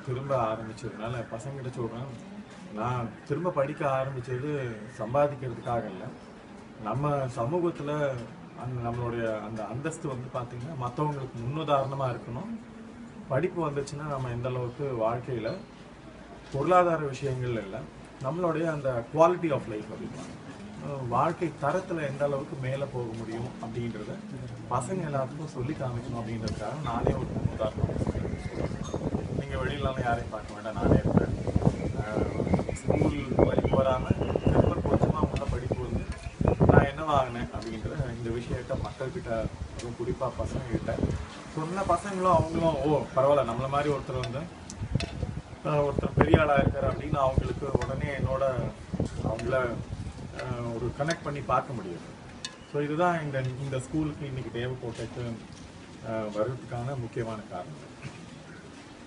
திரும்ப ஆரம்பிச்சதுனால பசங்கிட்ட சொல்கிறேன் நான் திரும்ப படிக்க ஆரம்பிச்சது சம்பாதிக்கிறதுக்காக இல்லை நம்ம சமூகத்தில் அந்த நம்மளுடைய அந்த அந்தஸ்து வந்து பார்த்திங்கன்னா மற்றவங்களுக்கு முன்னுதாரணமாக இருக்கணும் படிப்பு வந்துச்சுன்னா நம்ம எந்த அளவுக்கு வாழ்க்கையில் பொருளாதார விஷயங்கள் இல்லை நம்மளுடைய அந்த குவாலிட்டி ஆஃப் லைஃப் அப்படின்னா அஹ் வாழ்க்கை தரத்தில் எந்த அளவுக்கு மேலே போக முடியும் அப்படின்றத பசங்க எல்லாத்துக்கும் சொல்லி காமிக்கணும் அப்படின்றதுக்காக நானே ஒரு முன் உதாரணம் நீங்கள் வெளியிலலாம் யாரையும் பார்க்க வேண்டாம் நானே இருப்பேன் ஸ்கூல் படிப்பு வராமல் திரும்ப கொஞ்சமாக உள்ள படிப்பு வந்து நான் என்ன வாங்கினேன் அப்படின்ற இந்த விஷயத்த மக்கள்கிட்ட அதுவும் குறிப்பாக பசங்கக்கிட்ட சொன்ன பசங்களும் அவங்களும் ஓ பரவாயில்ல நம்மள மாதிரி ஒருத்தர் வந்து ஆஹ் ஒருத்தர் பெரிய ஆளா இருக்காரு அப்படின்னு அவங்களுக்கு உடனே என்னோட அவங்கள ஆஹ் ஒரு கனெக்ட் பண்ணி பார்க்க முடியுது ஸோ இதுதான் இந்த இந்த ஸ்கூலுக்கு இன்னைக்கு தேவைப்பட்டதுக்கு ஆஹ் வர்றதுக்கான முக்கியமான காரணம்